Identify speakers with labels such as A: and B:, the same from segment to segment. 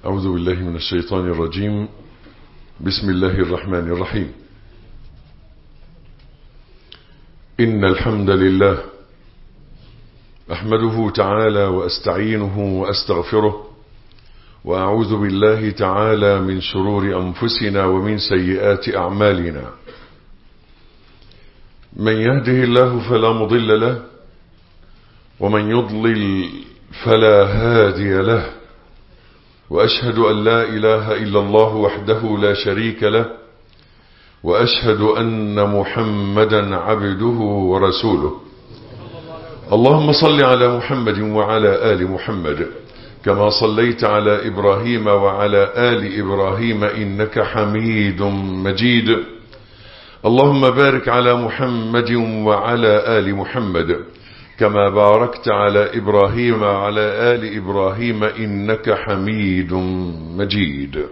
A: أعوذ بالله من الشيطان الرجيم بسم الله الرحمن الرحيم إن الحمد لله أحمده تعالى وأستعينه وأستغفره وأعوذ بالله تعالى من شرور أنفسنا ومن سيئات أعمالنا من يهده الله فلا مضل له ومن يضلل فلا هادي له وأشهد أن لا إله إلا الله وحده لا شريك له وأشهد أن محمدا عبده ورسوله اللهم صل على محمد وعلى آل محمد كما صليت على إبراهيم وعلى آل إبراهيم إنك حميد مجيد اللهم بارك على محمد وعلى آل محمد كما باركت على إبراهيم وعلى آل إبراهيم إنك حميد مجيد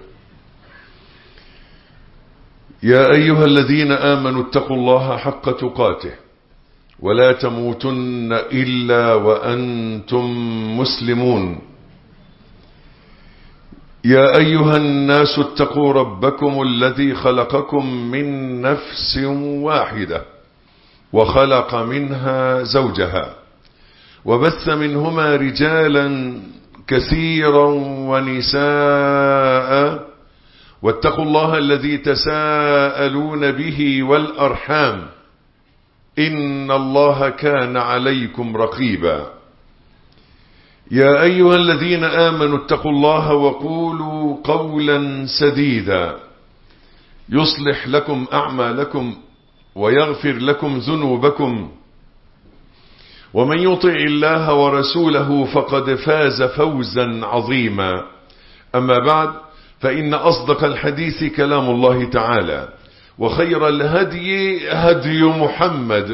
A: يا أيها الذين آمنوا اتقوا الله حق تقاته ولا تموتن إلا وأنتم مسلمون يا أيها الناس اتقوا ربكم الذي خلقكم من نفس واحدة وخلق منها زوجها وبث منهما رجالا كثيرا ونساء واتقوا الله الذي تساءلون به والأرحام إن الله كان عليكم رقيبا يا أيها الذين آمنوا اتقوا الله وقولوا قولا سديدا يصلح لكم أعمالكم ويغفر لكم ذنوبكم ومن يطع الله ورسوله فقد فاز فوزا عظيما أما بعد فإن أصدق الحديث كلام الله تعالى وخير الهدي هدي محمد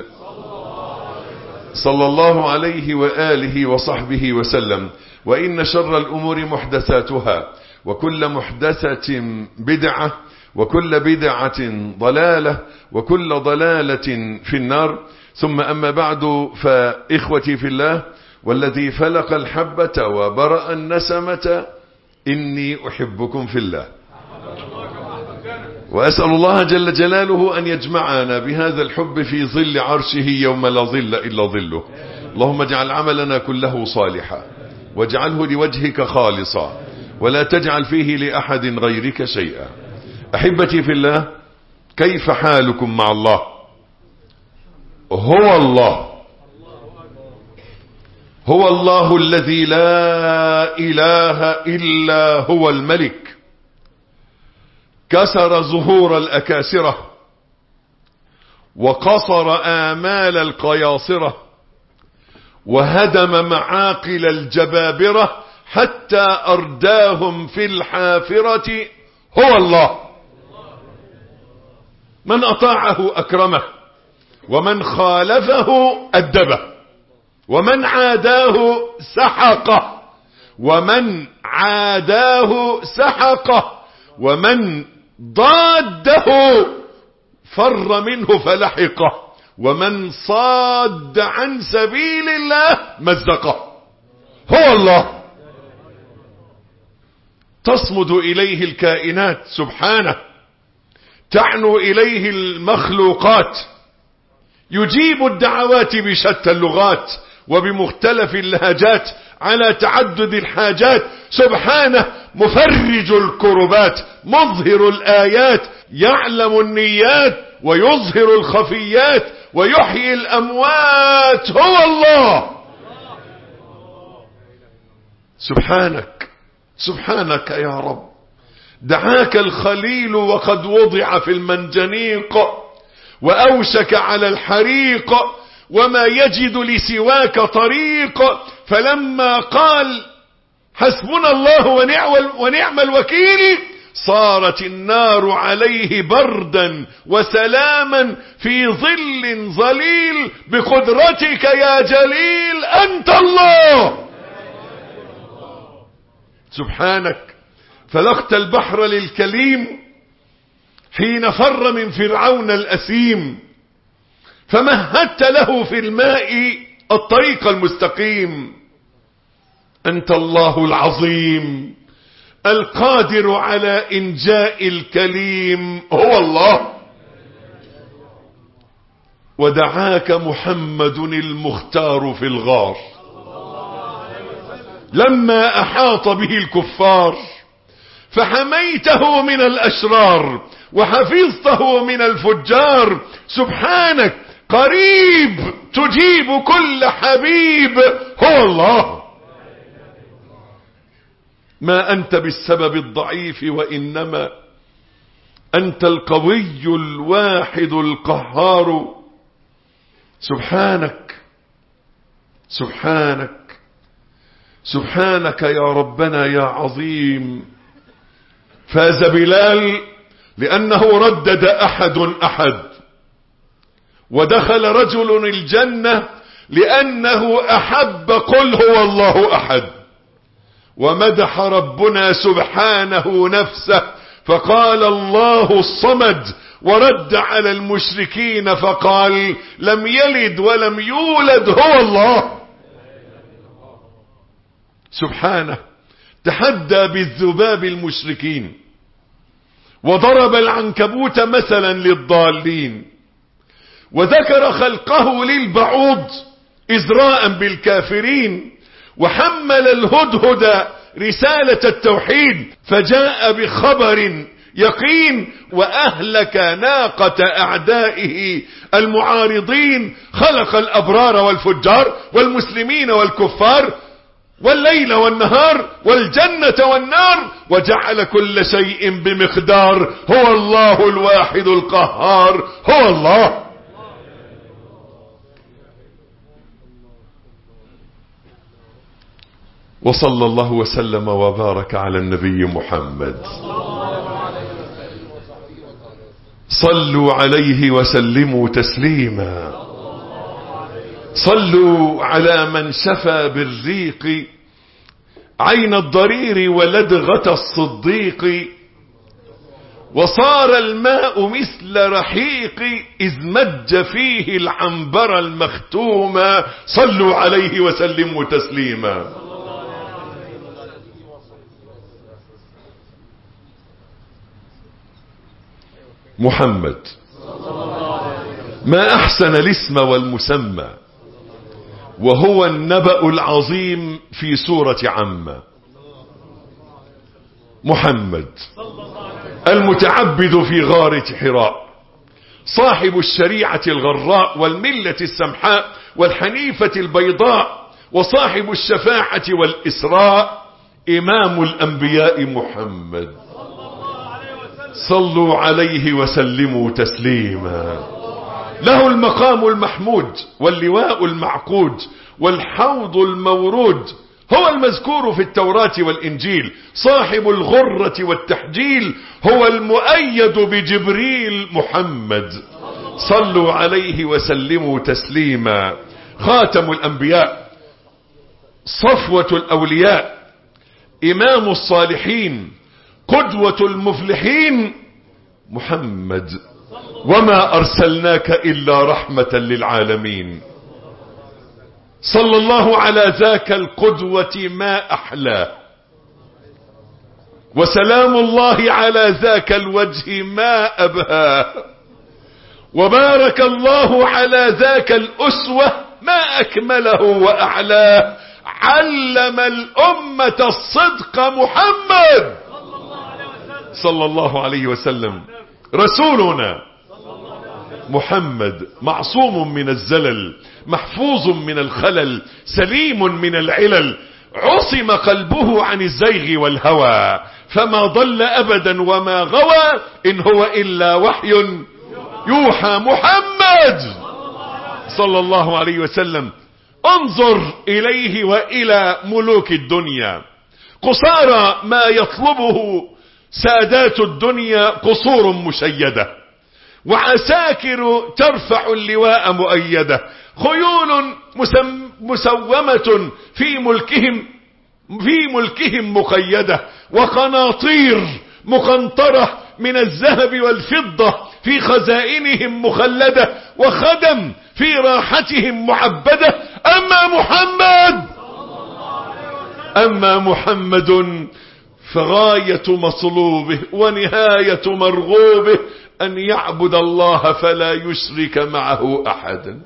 A: صلى الله عليه وآله وصحبه وسلم وإن شر الأمور محدثاتها وكل محدثة بدعة وكل بدعة ضلالة وكل ضلالة في النار ثم أما بعد فإخوتي في الله والذي فلق الحبة وبرأ النسمة إني أحبكم في الله وأسأل الله جل جلاله أن يجمعنا بهذا الحب في ظل عرشه يوم لا ظل إلا ظله اللهم اجعل عملنا كله صالحا واجعله لوجهك خالصا ولا تجعل فيه لأحد غيرك شيئا أحبتي في الله كيف حالكم مع الله هو الله هو الله الذي لا إله إلا هو الملك كسر ظهور الأكاسرة وقصر آمال القياصرة وهدم معاقل الجبابرة حتى أرداهم في الحافرة هو الله من أطاعه أكرمه ومن خالفه أدبه ومن عاداه سحقه ومن عاداه سحقه ومن ضاده فر منه فلحقه ومن صاد عن سبيل الله مزقه هو الله تصمد إليه الكائنات سبحانه تعنو إليه المخلوقات يجيب الدعوات بشتى اللغات وبمختلف اللهجات على تعدد الحاجات سبحانه مفرج الكربات مظهر الآيات يعلم النيات ويظهر الخفيات ويحيي الأموات هو الله سبحانك سبحانك يا رب دعاك الخليل وقد وضع في المنجنيق وأوشك على الحريق وما يجد لسواك طريق فلما قال حسبنا الله ونعم الوكيل صارت النار عليه بردا وسلاما في ظل ظليل بقدرتك يا جليل أنت الله سبحانك فلقت البحر للكليم حين فر من فرعون الأسيم فمهدت له في الماء الطريق المستقيم أنت الله العظيم القادر على إنجاء الكليم هو الله ودعاك محمد المختار في الغار لما أحاط به الكفار فحميته من الأشرار وحفظته من الفجار سبحانك قريب تجيب كل حبيب هو الله ما أنت بالسبب الضعيف وإنما أنت القوي الواحد القهار سبحانك سبحانك سبحانك يا ربنا يا عظيم فاز بلال لأنه ردد أحد أحد ودخل رجل الجنة لأنه أحب قل هو الله أحد ومدح ربنا سبحانه نفسه فقال الله الصمد ورد على المشركين فقال لم يلد ولم يولد هو الله سبحانه تحدى بالذباب المشركين وضرب العنكبوت مثلا للضالين وذكر خلقه للبعوض إزراء بالكافرين وحمل الهدهد رسالة التوحيد فجاء بخبر يقين وأهلك ناقة أعدائه المعارضين خلق الأبرار والفجار والمسلمين والكفار والليل والنهار والجنة والنار وجعل كل شيء بمقدار هو الله الواحد القهار هو الله وصلى الله وسلم وبارك على النبي محمد صلوا عليه وسلموا تسليما صلوا على من شفى بالريق عين الضرير ولدغة الصديق وصار الماء مثل رحيق إذ مج فيه العنبر المختوم صلوا عليه وسلموا تسليما محمد ما أحسن الاسم والمسمى وهو النبأ العظيم في سورة عامة محمد المتعبد في غارة حراء صاحب الشريعة الغراء والملة السمحاء والحنيفة البيضاء وصاحب الشفاعة والإسراء إمام الأنبياء محمد صلوا عليه وسلموا تسليما له المقام المحمود واللواء المعقود والحوض المورود هو المذكور في التوراة والإنجيل صاحب الغرة والتحجيل هو المؤيد بجبريل محمد صلوا عليه وسلموا تسليما خاتم الأنبياء صفوة الأولياء إمام الصالحين قدوة المفلحين محمد وما أرسلناك إلا رحمة للعالمين صلى الله على ذاك القدوة ما أحلاه وسلام الله على ذاك الوجه ما أبهاه وبارك الله على ذاك الأسوة ما أكمله وأعلاه علم الأمة الصدق محمد صلى الله عليه وسلم رسولنا محمد معصوم من الزلل محفوظ من الخلل سليم من العلل عصم قلبه عن الزيغ والهوى فما ضل أبدا وما غوى إن هو إلا وحي يوحى محمد صلى الله عليه وسلم انظر إليه وإلى ملوك الدنيا قصارى ما يطلبه سادات الدنيا قصور مشيدة وعساكر ترفع اللواء مؤيدة خيول مسم مسومة في ملكهم في ملكهم مقيدة وقناطير مقنطرة من الذهب والفضة في خزائنهم مخلدة وخدم في راحتهم معبدة أما محمد أما محمد فغاية مطلوبه ونهاية مرغوبه أن يعبد الله فلا يشرك معه أحدا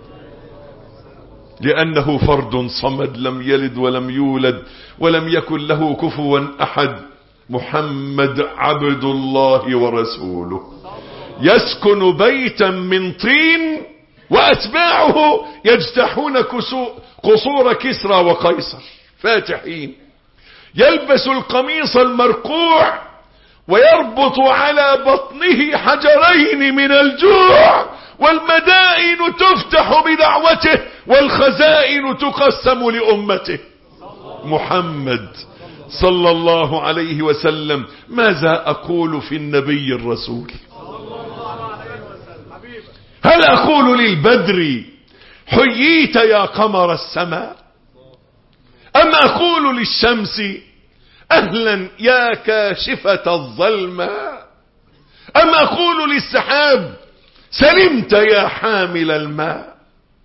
A: لأنه فرد صمد لم يلد ولم يولد ولم يكن له كفوا أحد محمد عبد الله ورسوله يسكن بيتا من طين وأتباعه يجتحون قصور كسرى وقيصر فاتحين يلبس القميص المرقوع ويربط على بطنه حجرين من الجوع والمدائن تفتح بدعوته والخزائن تقسم لأمته محمد صلى الله عليه وسلم ماذا أقول في النبي الرسول هل أقول للبدر حييت يا قمر السماء أم أقول للشمس أهلا يا كاشفة الظلماء أم أقول للسحاب سلمت يا حامل الماء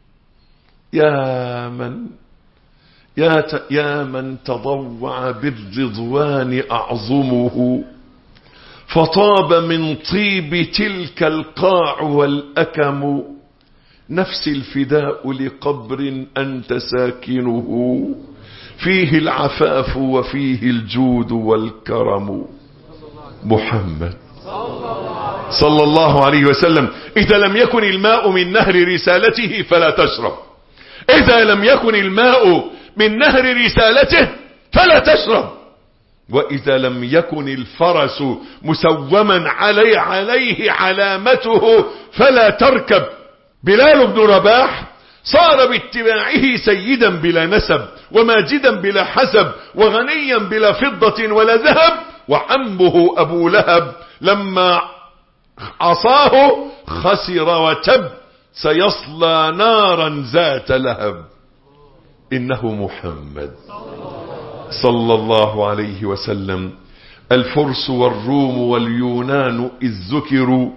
A: يا من يا, ت... يا من تضوع بالرضوان أعظمه فطاب من طيب تلك القاع والأكم نفس الفداء لقبر أنت ساكنه فيه العفاف وفيه الجود والكرم محمد صلى الله عليه وسلم إذا لم يكن الماء من نهر رسالته فلا تشرب إذا لم يكن الماء من نهر رسالته فلا تشرب وإذا لم يكن الفرس مسوما علي عليه علامته فلا تركب بلال بن رباح صار باتباعه سيدا بلا نسب وماجدا بلا حسب وغنيا بلا فضة ولا ذهب وعمه أبو لهب لما عصاه خسر وتب سيصلى نارا ذات لهب إنه محمد صلى الله عليه وسلم الفرس والروم واليونان إذ ذكروا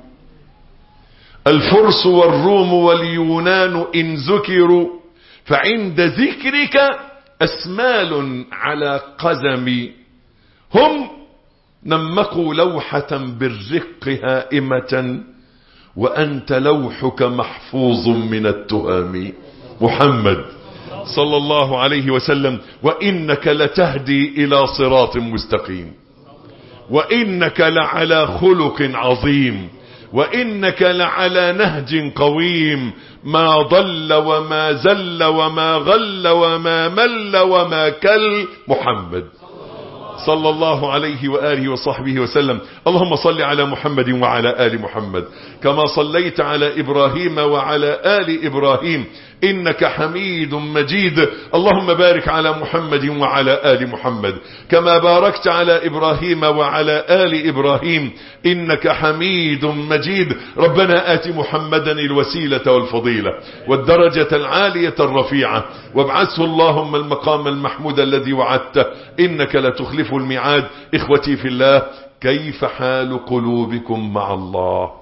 A: الفرس والروم واليونان إن ذكروا فعند ذكرك أسمال على قزم هم نمقوا لوحة بالرق هائمة وأنت لوحك محفوظ من التهام محمد صلى الله عليه وسلم وإنك لتهدي إلى صراط مستقيم وإنك لعلى خلق عظيم وإنك لعلى نهج قويم ما ضل وما زل وما غل وما مل وما كل محمد صلى الله عليه وآله وصحبه وسلم اللهم صل على محمد وعلى آل محمد كما صليت على إبراهيم وعلى آل إبراهيم إنك حميد مجيد اللهم بارك على محمد وعلى آل محمد كما باركت على إبراهيم وعلى آل إبراهيم إنك حميد مجيد ربنا آت محمدا الوسيلة والفضيلة والدرجة العالية الرفيعة وابعثه اللهم المقام المحمود الذي وعدته إنك لتخلف الميعاد إخوتي في الله كيف حال قلوبكم مع الله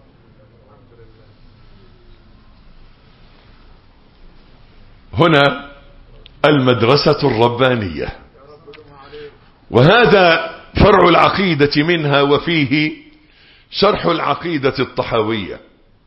A: هنا المدرسة الربانية وهذا فرع العقيدة منها وفيه شرح العقيدة الطحاوية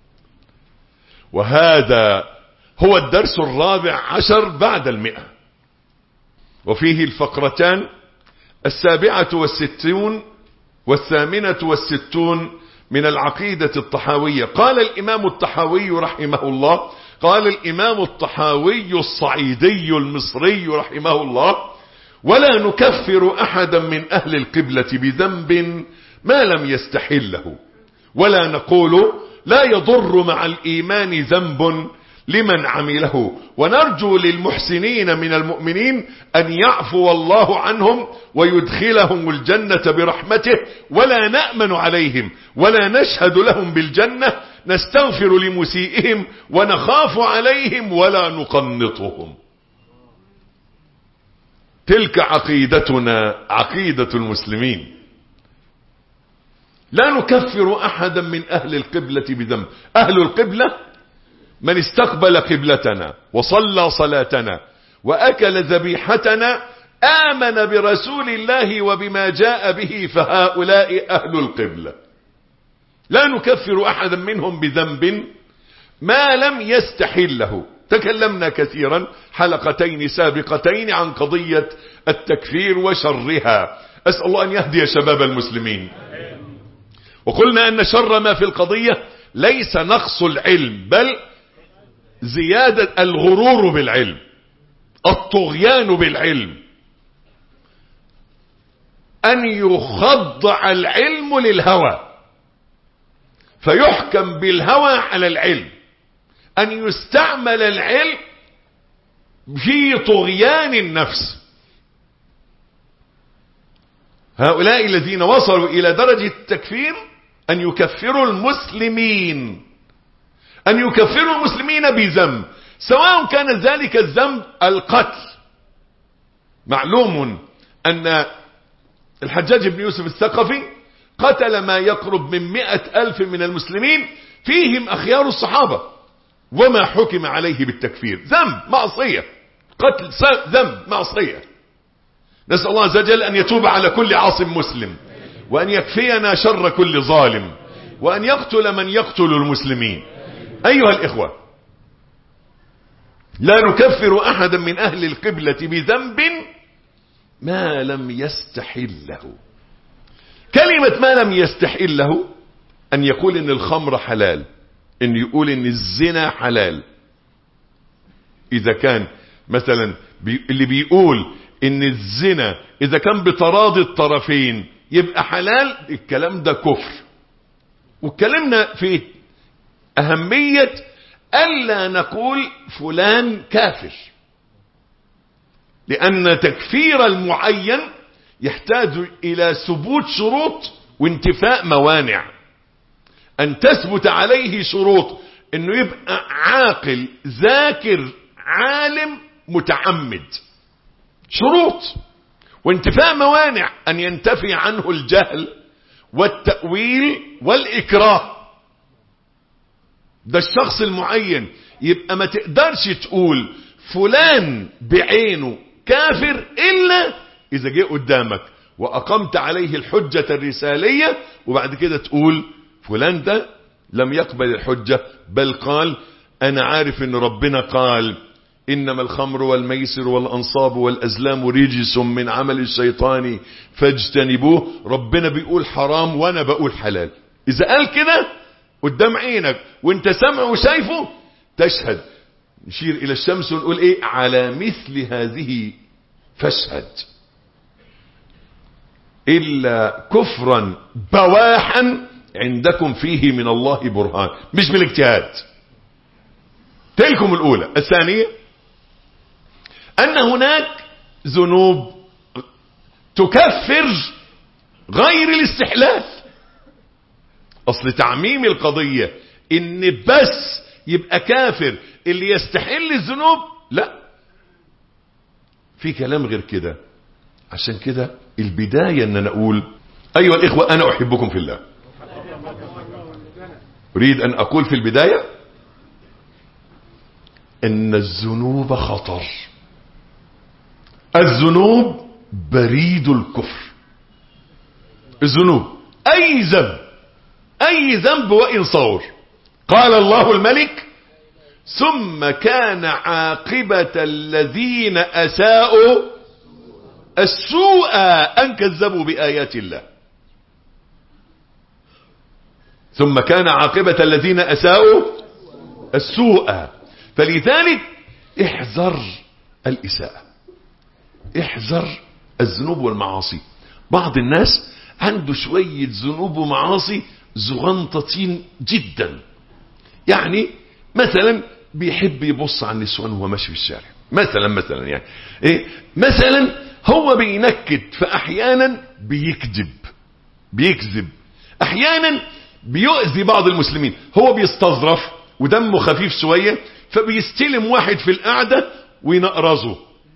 A: وهذا هو الدرس الرابع عشر بعد المئة وفيه الفقرتان السابعة والستون والثامنة والستون من العقيدة الطحاوية قال الإمام الطحاوي رحمه الله قال الإمام الطحاوي الصعيدي المصري رحمه الله ولا نكفر أحدا من أهل القبلة بذنب ما لم يستحله ولا نقول لا يضر مع الإيمان ذنب لمن عمله ونرجو للمحسنين من المؤمنين أن يعفو الله عنهم ويدخلهم الجنة برحمته ولا نأمن عليهم ولا نشهد لهم بالجنة نستغفر لمسيئهم ونخاف عليهم ولا نقنطهم تلك عقيدتنا عقيدة المسلمين لا نكفر أحدا من أهل القبلة بذنب أهل القبلة من استقبل قبلتنا وصلى صلاتنا وأكل ذبيحتنا آمن برسول الله وبما جاء به فهؤلاء أهل القبلة لا نكفر أحدا منهم بذنب ما لم يستحله تكلمنا كثيرا حلقتين سابقتين عن قضية التكفير وشرها أسأل الله أن يهدي شباب المسلمين وقلنا أن شر ما في القضية ليس نقص العلم بل زيادة الغرور بالعلم الطغيان بالعلم أن يخضع العلم للهوى فيحكم بالهوى على العلم أن يستعمل العلم في طغيان النفس هؤلاء الذين وصلوا إلى درجة التكفير أن يكفروا المسلمين أن يكفروا المسلمين بذنب سواء كان ذلك الذنب القتل معلوم أن الحجاج بن يوسف الثقفي قتل ما يقرب من مئة ألف من المسلمين فيهم أخيار الصحابة وما حكم عليه بالتكفير ذنب معصية قتل ذنب معصية نسأل الله عز وجل أن يتوب على كل عاصم مسلم وأن يكفينا شر كل ظالم وأن يقتل من يقتل المسلمين أيها الإخوة لا نكفر أحدا من أهل القبلة بذنب ما لم يستحله كلمة ما لم يستحله أن يقول إن الخمر حلال إن يقول إن الزنا حلال إذا كان مثلا بي اللي بيقول إن الزنا إذا كان بتراضي الطرفين يبقى حلال الكلام ده كفر واتكلمنا في أهمية ألا نقول فلان كافر لأن تكفير المعين يحتاج إلى ثبوت شروط وانتفاء موانع أن تثبت عليه شروط أنه يبقى عاقل ذاكر عالم متعمد شروط وانتفاء موانع أن ينتفي عنه الجهل والتأويل والإكراه ده الشخص المعين يبقى ما تقدرش تقول فلان بعينه كافر إلا إذا جه قدامك وأقمت عليه الحجة الرسالية وبعد كده تقول فلان ده لم يقبل الحجة بل قال أنا عارف أن ربنا قال إنما الخمر والميسر والأنصاب والأزلام رجس من عمل الشيطان فاجتنبوه ربنا بيقول حرام وأنا بقول حلال إذا قال كده قدام عينك وانت سمعه وشايفه تشهد نشير إلى الشمس ونقول إيه على مثل هذه فاشهد إلا كفرا بواحا عندكم فيه من الله برهان مش بالاجتهاد تلكم الأولى الثانية أن هناك ذنوب تكفر غير الاستحلال أصل تعميم القضية إن بس يبقى كافر اللي يستحل الذنوب لا في كلام غير كده عشان كده البداية ان انا اقول ايها الاخوة انا احبكم في الله اريد ان اقول في البداية ان الذنوب خطر الذنوب بريد الكفر الذنوب اي ذنب اي ذنب وان صور قال الله الملك ثم كان عاقبة الذين أساءوا السوء أن كذبوا بآيات الله ثم كان عاقبة الذين أساءوا السوء فلذلك احذر الإساءة احذر الذنوب والمعاصي بعض الناس عنده شوية ذنوب ومعاصي زغنطتين جدا يعني مثلا بيحب يبص على النسوان وهو ماشي في الشارع مثلا مثلا يعني ايه مثلا هو بينكد فاحيانا بيكذب بيكذب احيانا بيؤذي بعض المسلمين هو بيستظرف ودمه خفيف شوية فبيستلم واحد في القعدة وينقرزه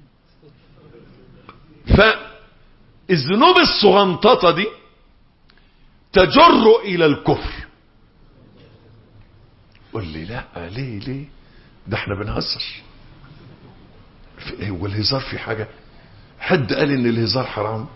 A: فالذنوب الصغنططة دي تجر الى الكفر قول لي لا ليه ليه ده احنا بنهزر هو الهزار في حاجة حد قال ان الهزار حرام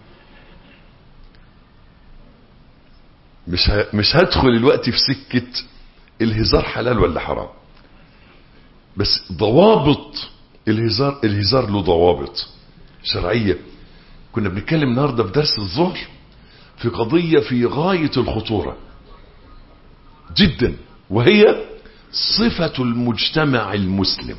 A: مش ه... مش هدخل الوقت في سكة الهزار حلال ولا حرام بس ضوابط الهزار الهزار له ضوابط شرعية كنا بنتكلم النهاردة في درس الظهر في قضية في غاية الخطورة جدا وهي صفة المجتمع المسلم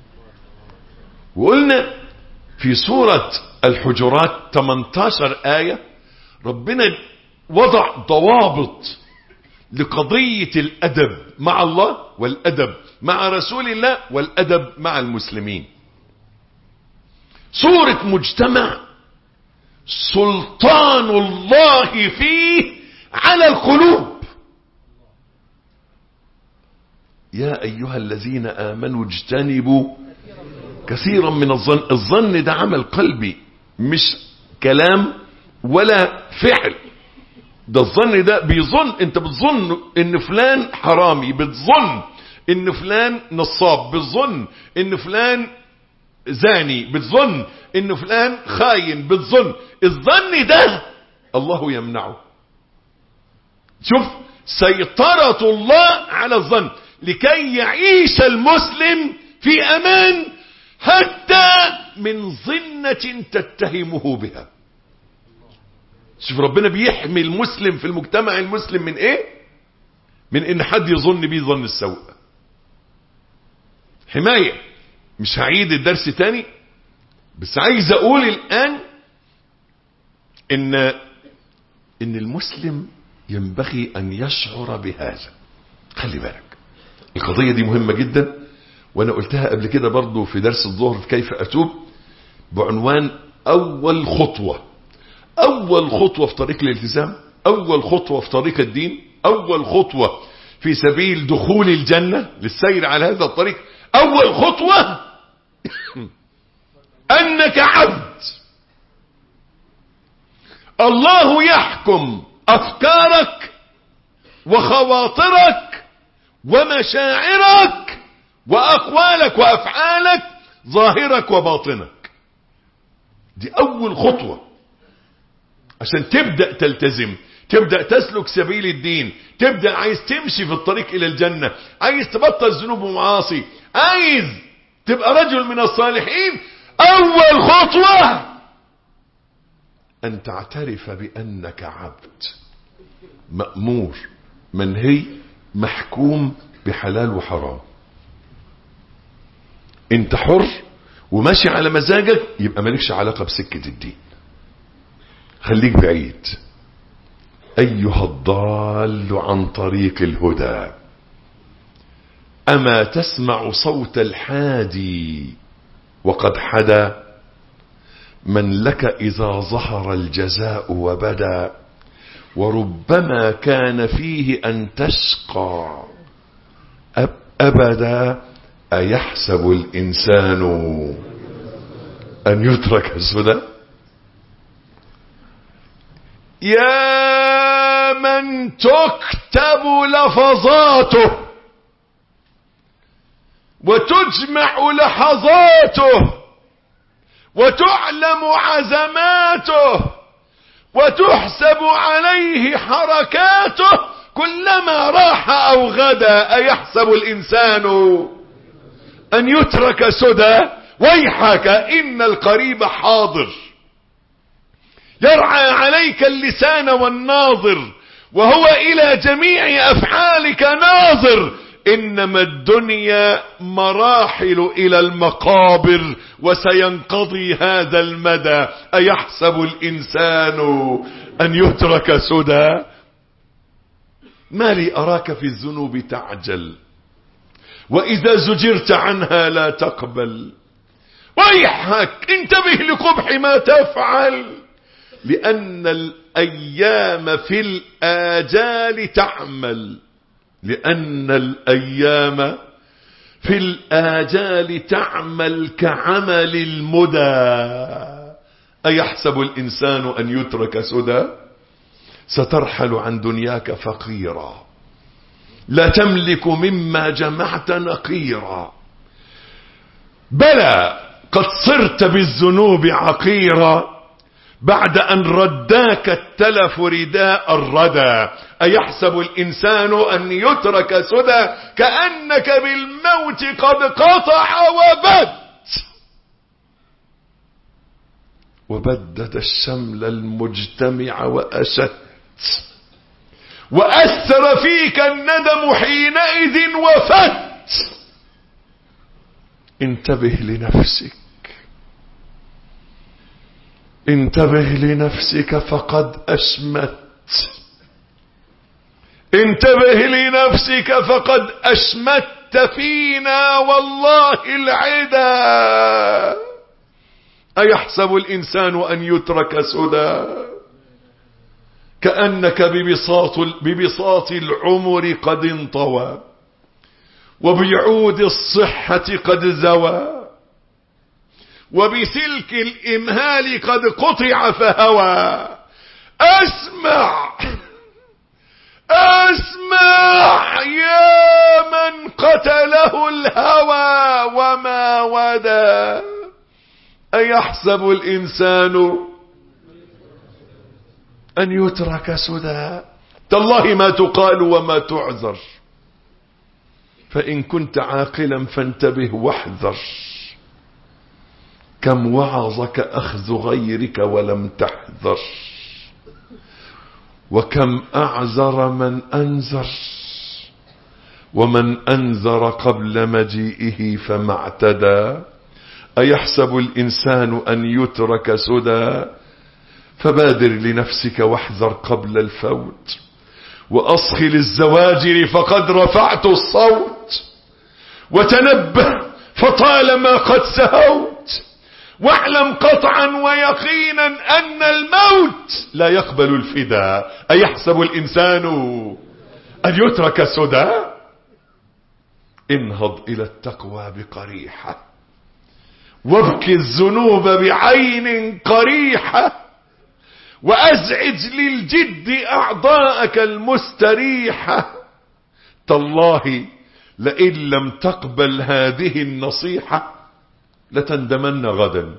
A: وقلنا في سورة الحجرات 18 آية ربنا وضع ضوابط لقضية الأدب مع الله والأدب مع رسول الله والأدب مع المسلمين صورة مجتمع سلطان الله فيه على القلوب يا أيها الذين آمنوا اجتنبوا كثيرا من الظن الظن ده عمل قلبي مش كلام ولا فعل ده الظن ده بيظن انت بتظن ان فلان حرامي بتظن ان فلان نصاب بتظن ان فلان زاني بتظن ان فلان خاين بتظن الظن ده الله يمنعه شوف سيطرة الله على الظن لكي يعيش المسلم في امان حتى من ظنة تتهمه بها شوف ربنا بيحمي المسلم في المجتمع المسلم من ايه من ان حد يظن بيه ظن السوء حماية مش هعيد الدرس تاني بس عايز اقول الان ان ان المسلم ينبغي ان يشعر بهذا خلي بالك القضية دي مهمة جدا وانا قلتها قبل كده برضو في درس الظهر في كيف اتوب بعنوان اول خطوة اول خطوة في طريق الالتزام اول خطوة في طريق الدين اول خطوة في سبيل دخول الجنة للسير على هذا الطريق اول خطوة انك عبد الله يحكم افكارك وخواطرك ومشاعرك واقوالك وافعالك ظاهرك وباطنك دي اول خطوة عشان تبدأ تلتزم تبدأ تسلك سبيل الدين تبدأ عايز تمشي في الطريق الى الجنة عايز تبطل ذنوب ومعاصي عايز تبقى رجل من الصالحين اول خطوة ان تعترف بانك عبد مأمور منهي محكوم بحلال وحرام انت حر وماشي على مزاجك يبقى مالكش علاقة بسكة الدين خليك بعيد ايها الضال عن طريق الهدى اما تسمع صوت الحادي وقد حدا من لك اذا ظهر الجزاء وبدا وربما كان فيه ان تشقى ابدا ايحسب الانسان ان يترك سدى يا من تكتب لفظاته وتجمع لحظاته وتعلم عزماته وتحسب عليه حركاته كلما راح او غدا ايحسب الانسان ان يترك سدى ويحك ان القريب حاضر يرعى عليك اللسان والناظر وهو الى جميع افعالك ناظر انما الدنيا مراحل الى المقابر وسينقضي هذا المدى ايحسب الانسان ان يترك سدى ما لي اراك في الذنوب تعجل واذا زجرت عنها لا تقبل ويحك انتبه لقبح ما تفعل لان الايام في الاجال تعمل لأن الأيام في الآجال تعمل كعمل المدى أيحسب الإنسان أن يترك سدى سترحل عن دنياك فقيرا لا تملك مما جمعت نقيرا بلى قد صرت بالذنوب عقيرا بعد أن رداك التلف رداء الردى أيحسب الإنسان أن يترك سدى كأنك بالموت قد قطع وبد وبدد الشمل المجتمع وأشت وأثر فيك الندم حينئذ وفت انتبه لنفسك انتبه لنفسك فقد أشمت انتبه لنفسك فقد أشمت فينا والله العدا أيحسب الإنسان أن يترك سدى كأنك ببساط, ببساط العمر قد انطوى وبعود الصحة قد زوى وبسلك الإمهال قد قطع فهوى أسمع أسمع يا من قتله الهوى وما ودى أيحسب الإنسان أن يترك سدى تالله ما تقال وما تعذر فإن كنت عاقلا فانتبه واحذر كم وعظك أخذ غيرك ولم تحذر وكم أعذر من أنذر ومن أنذر قبل مجيئه فما اعتدى أيحسب الإنسان أن يترك سدى فبادر لنفسك واحذر قبل الفوت وأصخل الزواجر فقد رفعت الصوت وتنبه فطالما قد سهوت واعلم قطعا ويقينا أن الموت لا يقبل الفداء أيحسب الإنسان أن يترك سدى انهض إلى التقوى بقريحة وابكي الذنوب بعين قريحة وأزعج للجد أعضاءك المستريحة تالله لئن لم تقبل هذه النصيحة لتندمن غدا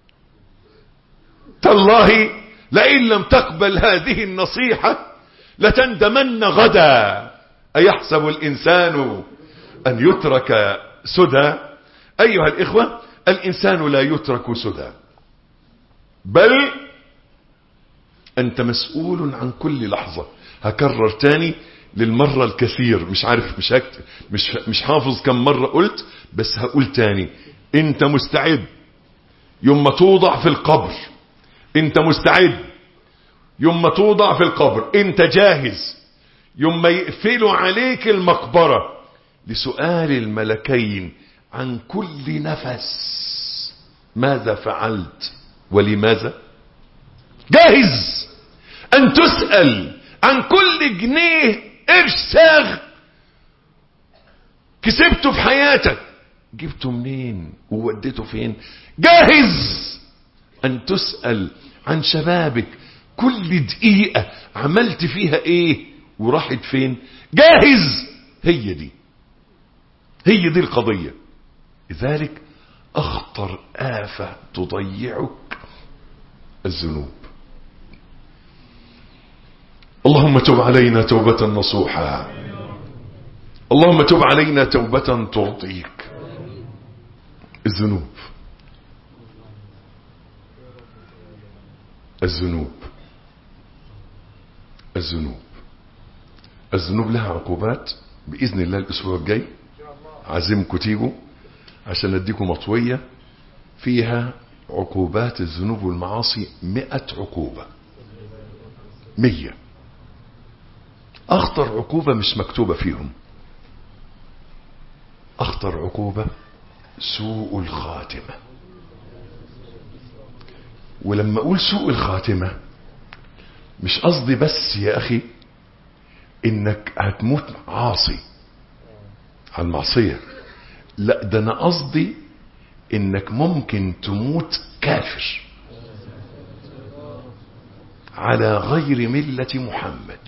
A: تالله لئن لم تقبل هذه النصيحة لتندمن غدا أيحسب الإنسان أن يترك سدى أيها الإخوة الإنسان لا يترك سدى بل أنت مسؤول عن كل لحظة هكرر تاني للمرة الكثير مش عارف مش هكت مش مش حافظ كم مرة قلت بس هقول تاني انت مستعد يوم ما توضع في القبر انت مستعد يوم ما توضع في القبر انت جاهز يوم ما يقفلوا عليك المقبرة لسؤال الملكين عن كل نفس ماذا فعلت ولماذا جاهز ان تسأل عن كل جنيه قرش ساغ كسبته في حياتك جبته منين ووديته فين جاهز ان تسأل عن شبابك كل دقيقة عملت فيها ايه وراحت فين جاهز هي دي هي دي القضية لذلك اخطر آفة تضيعك الذنوب اللهم تب علينا توبة نصوحا اللهم تب علينا توبة ترضيك الذنوب الذنوب الذنوب الذنوب لها عقوبات بإذن الله الأسبوع الجاي عزمكم تيجوا عشان اديكم مطوية فيها عقوبات الذنوب والمعاصي مئة عقوبة مية أخطر عقوبة مش مكتوبة فيهم أخطر عقوبة سوء الخاتمة ولما أقول سوء الخاتمة مش قصدي بس يا أخي إنك هتموت عاصي على المعصية لا ده أنا قصدي إنك ممكن تموت كافر على غير ملة محمد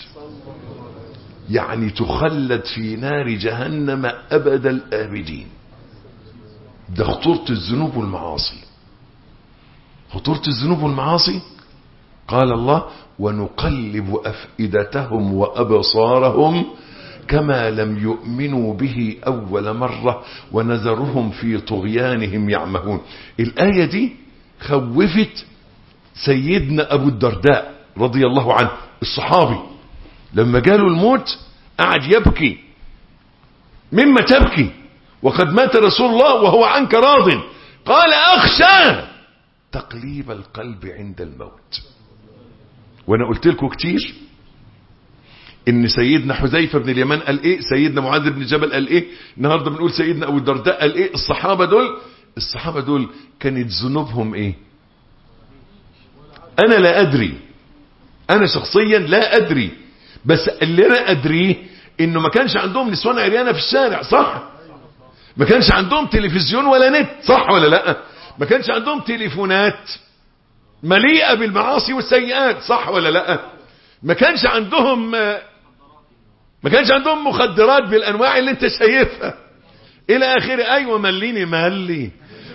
A: يعني تخلد في نار جهنم أبد الآبدين ده خطورة الذنوب والمعاصي خطورة الذنوب والمعاصي قال الله ونقلب أفئدتهم وأبصارهم كما لم يؤمنوا به أول مرة ونذرهم في طغيانهم يعمهون الآية دي خوفت سيدنا أبو الدرداء رضي الله عنه الصحابي لما جاله الموت قعد يبكي مما تبكي وقد مات رسول الله وهو عنك راض قال أخشى تقليب القلب عند الموت وانا قلت لكم كتير ان سيدنا حذيفة بن اليمان قال ايه سيدنا معاذ بن جبل قال ايه النهاردة بنقول سيدنا ابو الدرداء قال ايه الصحابة دول الصحابة دول كانت ذنوبهم ايه انا لا ادري انا شخصيا لا ادري بس اللي انا ادريه انه ما كانش عندهم نسوان عريانة في الشارع صح ما كانش عندهم تلفزيون ولا نت صح ولا لا ما كانش عندهم تليفونات مليئة بالمعاصي والسيئات صح ولا لا ما كانش عندهم ما كانش عندهم مخدرات بالانواع اللي انت شايفها الى اخره ايوه مليني ملي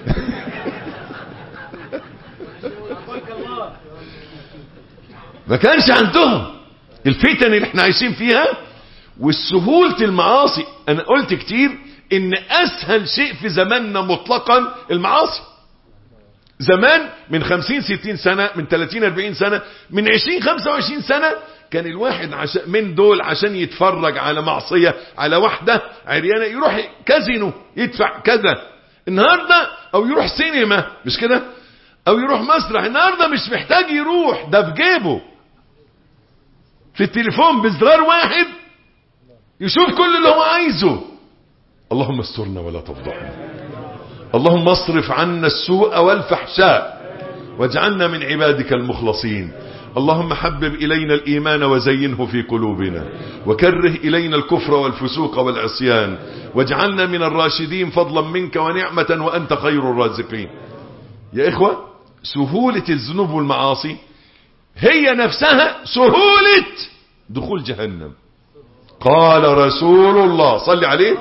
A: ما كانش عندهم الفتن اللي احنا عايشين فيها والسهولة المعاصي انا قلت كتير ان اسهل شيء في زماننا مطلقا المعاصي زمان من خمسين ستين سنة من تلاتين اربعين سنة من عشرين خمسة وعشرين سنة كان الواحد عشان من دول عشان يتفرج على معصية على واحدة عريانة يروح كازينو يدفع كذا النهاردة او يروح سينما مش كده او يروح مسرح النهاردة مش محتاج يروح ده في جيبه في التليفون بزرار واحد يشوف كل اللي هو عايزه اللهم استرنا ولا تفضحنا اللهم اصرف عنا السوء والفحشاء واجعلنا من عبادك المخلصين اللهم حبب إلينا الإيمان وزينه في قلوبنا وكره إلينا الكفر والفسوق والعصيان واجعلنا من الراشدين فضلا منك ونعمة وأنت خير الرازقين يا إخوة سهولة الذنوب والمعاصي هي نفسها سهولة دخول جهنم قال رسول الله صل عليه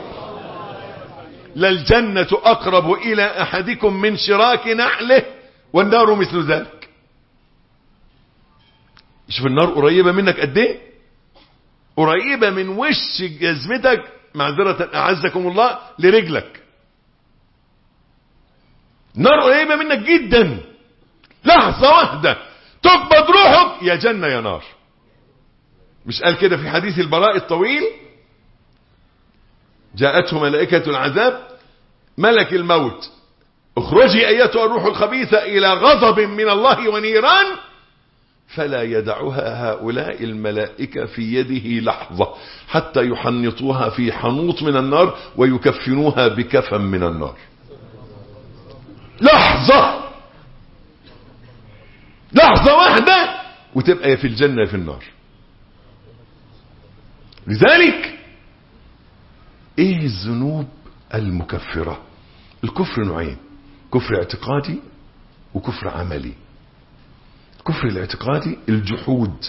A: للجنة أقرب إلى أحدكم من شراك نحله والنار مثل ذلك شوف النار قريبة منك قد ايه قريبة من وش جزمتك معذرة أعزكم الله لرجلك النار قريبة منك جدا لحظة واحدة تقبض روحك يا جنة يا نار مش قال كده في حديث البراء الطويل جاءته ملائكة العذاب ملك الموت اخرجي ايتها الروح الخبيثة الى غضب من الله ونيران فلا يدعها هؤلاء الملائكة في يده لحظة حتى يحنطوها في حنوط من النار ويكفنوها بكفن من النار لحظة لحظة واحدة وتبقى في الجنة في النار لذلك ايه الذنوب المكفرة الكفر نوعين كفر اعتقادي وكفر عملي الكفر الاعتقادي الجحود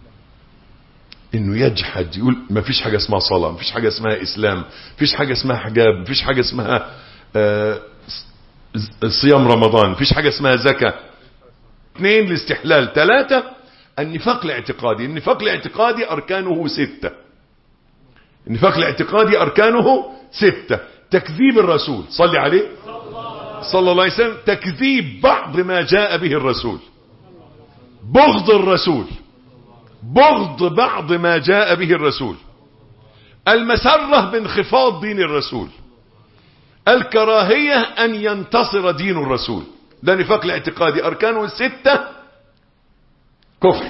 A: انه يجحد يقول ما فيش حاجة اسمها صلاة ما فيش حاجة اسمها اسلام ما فيش حاجة اسمها حجاب ما فيش حاجة اسمها آه صيام رمضان ما فيش حاجة اسمها زكاة اثنين الاستحلال ثلاثة النفاق الاعتقادي النفاق الاعتقادي اركانه ستة النفاق الاعتقادي اركانه ستة تكذيب الرسول صلي عليه صلى الله عليه وسلم تكذيب بعض ما جاء به الرسول بغض الرسول بغض بعض ما جاء به الرسول المسرة بانخفاض دين الرسول الكراهية ان ينتصر دين الرسول ده نفاق الاعتقادي اركانه الستة كفر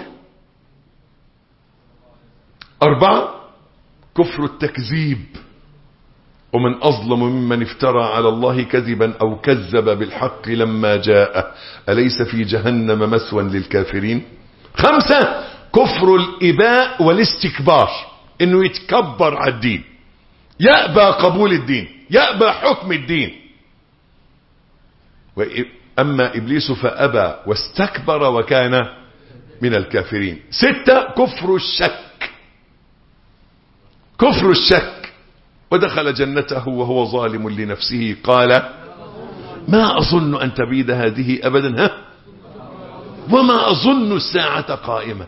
A: اربعة كفر التكذيب ومن أظلم ممن افترى على الله كذبا أو كذب بالحق لما جاء أليس في جهنم مسوى للكافرين خمسة كفر الإباء والاستكبار إنه يتكبر على الدين يأبى قبول الدين يأبى حكم الدين أما إبليس فأبى واستكبر وكان من الكافرين ستة كفر الشك كفر الشك ودخل جنته وهو ظالم لنفسه قال ما أظن أن تبيد هذه أبدا ها وما أظن الساعة قائمة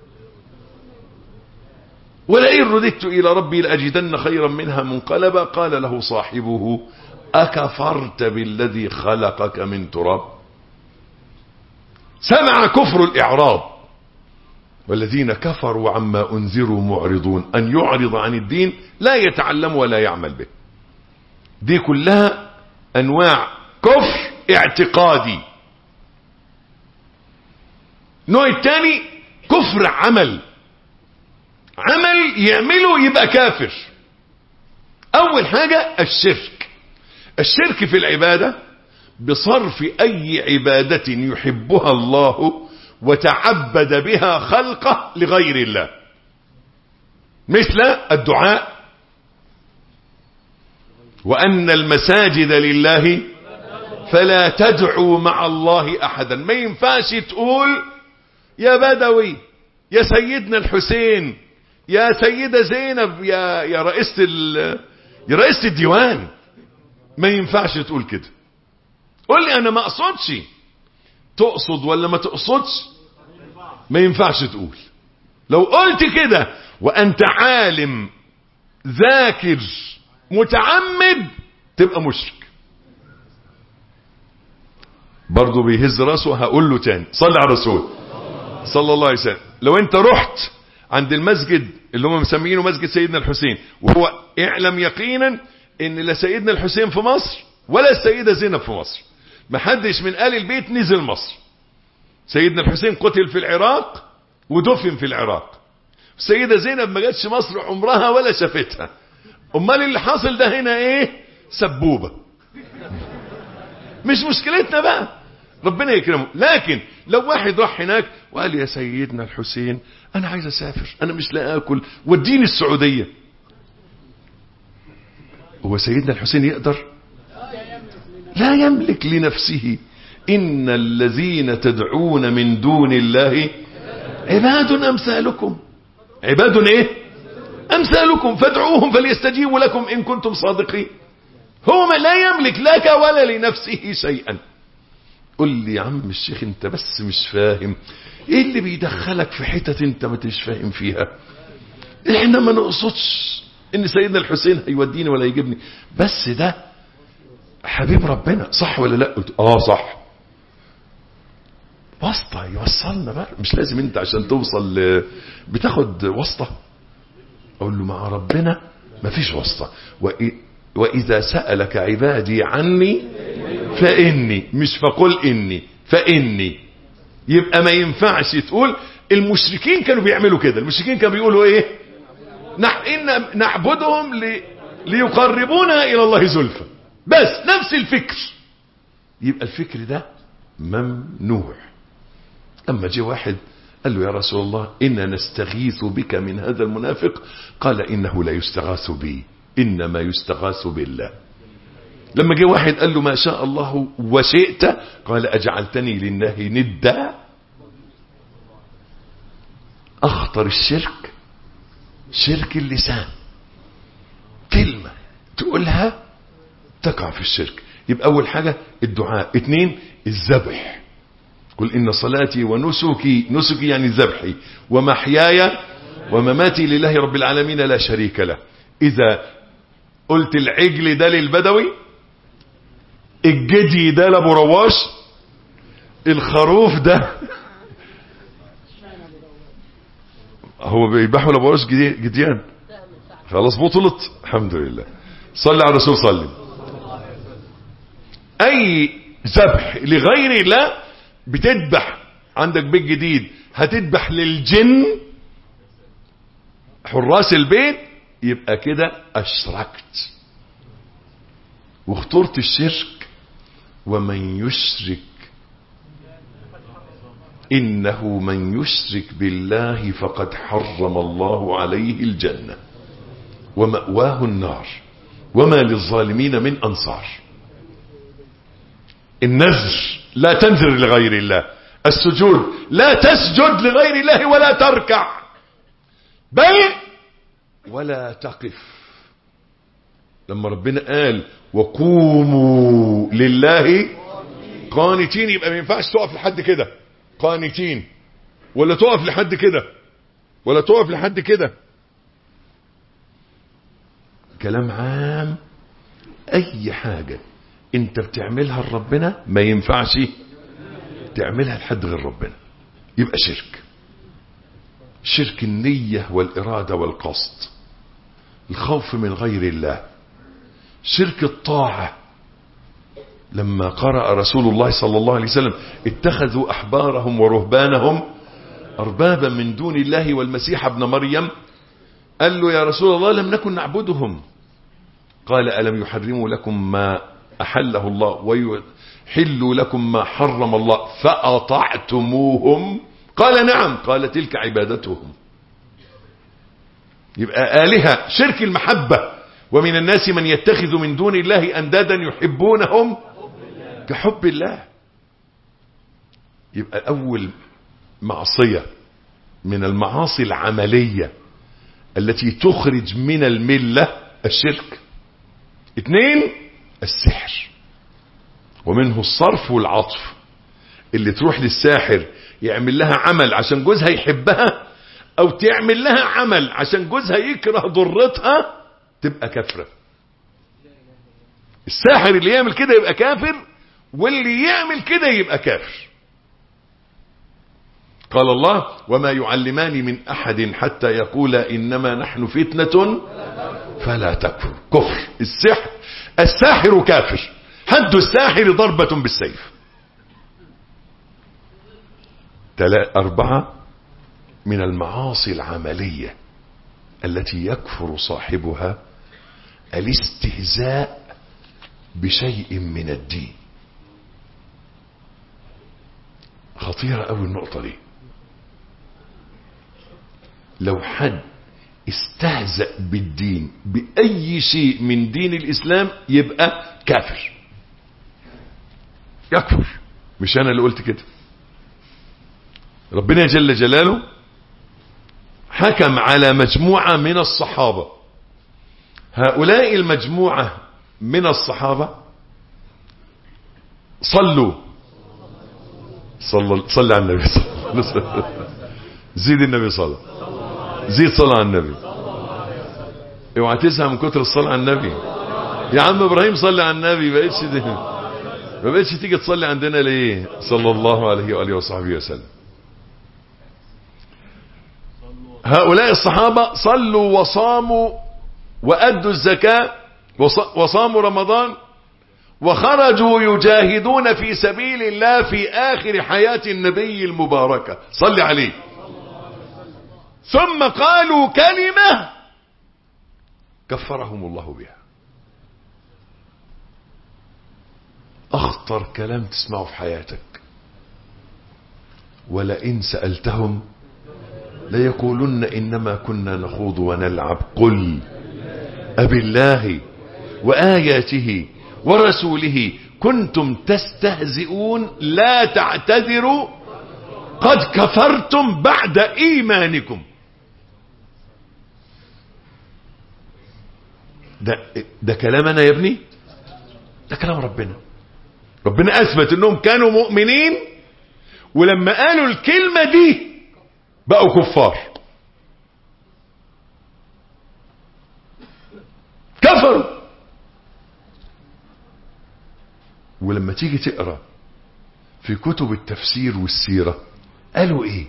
A: ولئن رددت إلى ربي لأجدن خيرا منها منقلبا قال له صاحبه أكفرت بالذي خلقك من تراب سمع كفر الإعراض والذين كفروا عما أنذروا معرضون أن يعرض عن الدين لا يتعلم ولا يعمل به دي كلها أنواع كفر اعتقادي النوع الثاني كفر عمل عمل يعمله يبقى كافر أول حاجة الشرك الشرك في العبادة بصرف أي عبادة يحبها الله وتعبد بها خلقه لغير الله مثل الدعاء وأن المساجد لله فلا تدعوا مع الله أحدا ما ينفعش تقول يا بدوي يا سيدنا الحسين يا سيدة زينب يا يا رئيسة يا رئيسة الديوان ما ينفعش تقول كده قول لي انا ما اقصدش تقصد ولا ما تقصدش ما ينفعش تقول لو قلت كده وانت عالم ذاكر متعمد تبقى مشرك برضه بيهز راسه هقول له تاني صلي على الرسول صلى الله عليه وسلم لو انت رحت عند المسجد اللي هم مسمينه مسجد سيدنا الحسين وهو اعلم يقينا ان لا سيدنا الحسين في مصر ولا السيدة زينب في مصر محدش من آل البيت نزل مصر سيدنا الحسين قتل في العراق ودفن في العراق السيدة زينب ما جاتش مصر عمرها ولا شافتها امال اللي حاصل ده هنا ايه سبوبة مش مشكلتنا بقى ربنا يكرمه لكن لو واحد راح هناك وقال يا سيدنا الحسين انا عايز اسافر انا مش لا اكل وديني السعودية هو سيدنا الحسين يقدر لا يملك لنفسه إن الذين تدعون من دون الله عباد أمثالكم عباد إيه أمثالكم فادعوهم فليستجيبوا لكم إن كنتم صادقين هو ما لا يملك لك ولا لنفسه شيئا قل لي يا عم الشيخ انت بس مش فاهم ايه اللي بيدخلك في حتة انت ما تش فاهم فيها احنا ما نقصدش ان سيدنا الحسين هيوديني ولا يجيبني بس ده حبيب ربنا صح ولا لا قلت اه صح واسطة يوصلنا بقى مش لازم انت عشان توصل ل... بتاخد واسطة اقول له مع ربنا مفيش واسطة وإ... واذا سألك عبادي عني فاني مش فقل اني فاني يبقى ما ينفعش تقول المشركين كانوا بيعملوا كده المشركين كانوا بيقولوا ايه نح... إن نعبدهم ل... ليقربونا الى الله زلفى بس نفس الفكر يبقى الفكر ده ممنوع اما جه واحد قال له يا رسول الله إنا نستغيث بك من هذا المنافق قال إنه لا يستغاث بي إنما يستغاث بالله لما جه واحد قال له ما شاء الله وشئت قال أجعلتني لله ندا أخطر الشرك شرك اللسان كلمة تقولها تقع في الشرك يبقى أول حاجة الدعاء اتنين الذبح قل إن صلاتي ونسكي نسكي يعني ذبحي ومحياي ومماتي لله رب العالمين لا شريك له إذا قلت العجل ده للبدوي الجدي ده لابو رواش الخروف ده هو بيذبحوا لابو رواش جديان خلاص بطلت الحمد لله صلي على الرسول صلي اي ذبح لغير الله بتذبح عندك بيت جديد هتذبح للجن حراس البيت يبقى كده اشركت واخترت الشرك ومن يشرك انه من يشرك بالله فقد حرم الله عليه الجنه وماواه النار وما للظالمين من انصار النذر لا تنذر لغير الله السجود لا تسجد لغير الله ولا تركع بل ولا تقف لما ربنا قال وقوموا لله قانتين يبقى ما ينفعش تقف لحد كده قانتين ولا تقف لحد كده ولا تقف لحد كده كلام عام اي حاجة انت بتعملها لربنا ما ينفعش تعملها لحد غير ربنا يبقى شرك شرك النية والإرادة والقصد الخوف من غير الله شرك الطاعة لما قرأ رسول الله صلى الله عليه وسلم اتخذوا أحبارهم ورهبانهم أربابا من دون الله والمسيح ابن مريم قال له يا رسول الله لم نكن نعبدهم قال ألم يحرموا لكم ما أحله الله ويحلوا لكم ما حرم الله فأطعتموهم قال نعم قال تلك عبادتهم يبقى آلهة شرك المحبة ومن الناس من يتخذ من دون الله أندادا يحبونهم كحب الله يبقى أول معصية من المعاصي العملية التي تخرج من الملة الشرك اثنين السحر ومنه الصرف والعطف اللي تروح للساحر يعمل لها عمل عشان جوزها يحبها او تعمل لها عمل عشان جوزها يكره ضرتها تبقى كافرة الساحر اللي يعمل كده يبقى كافر واللي يعمل كده يبقى كافر قال الله وما يعلمان من احد حتى يقولا انما نحن فتنة فلا تكفر كفر السحر الساحر كافر حد الساحر ضربة بالسيف أربعة من المعاصي العملية التي يكفر صاحبها الاستهزاء بشيء من الدين خطيرة أوي النقطة دي لو حد استهزأ بالدين بأي شيء من دين الإسلام يبقى كافر يكفر مش أنا اللي قلت كده ربنا جل جلاله حكم على مجموعة من الصحابة هؤلاء المجموعة من الصحابة صلوا صلى صلى على النبي صلى الله عليه وسلم زيد النبي صلى زيد صلى على النبي اوعى تزهق من كتر الصلاة على النبي يا عم ابراهيم صلي على النبي بقيتش دي ما بقتش تيجي تصلي عندنا ليه صلى الله عليه واله وصحبه وسلم هؤلاء الصحابة صلوا وصاموا وأدوا الزكاة وصاموا رمضان وخرجوا يجاهدون في سبيل الله في آخر حياة النبي المباركة صل عليه ثم قالوا كلمة كفرهم الله بها أخطر كلام تسمعه في حياتك ولئن سألتهم ليقولن إنما كنا نخوض ونلعب قل أبي الله وآياته ورسوله كنتم تستهزئون لا تعتذروا قد كفرتم بعد إيمانكم ده, ده كلامنا يا ابني ده كلام ربنا ربنا أثبت أنهم كانوا مؤمنين ولما قالوا الكلمة دي بقوا كفار كفروا ولما تيجي تقرا في كتب التفسير والسيره قالوا ايه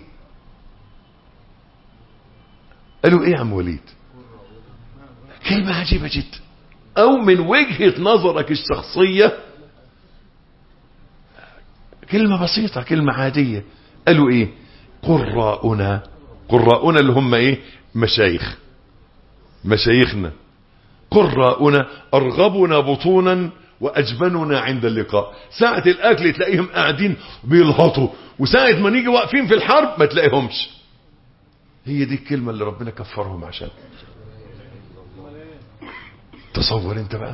A: قالوا ايه يا عم وليد كلمه عجيبه جدا او من وجهه نظرك الشخصيه كلمه بسيطه كلمه عاديه قالوا ايه قراؤنا قراؤنا اللي هم ايه مشايخ مشايخنا قراؤنا ارغبنا بطونا واجبننا عند اللقاء ساعة الاكل تلاقيهم قاعدين بيلهطوا وساعة ما نيجي واقفين في الحرب ما تلاقيهمش هي دي الكلمة اللي ربنا كفرهم عشان تصور انت بقى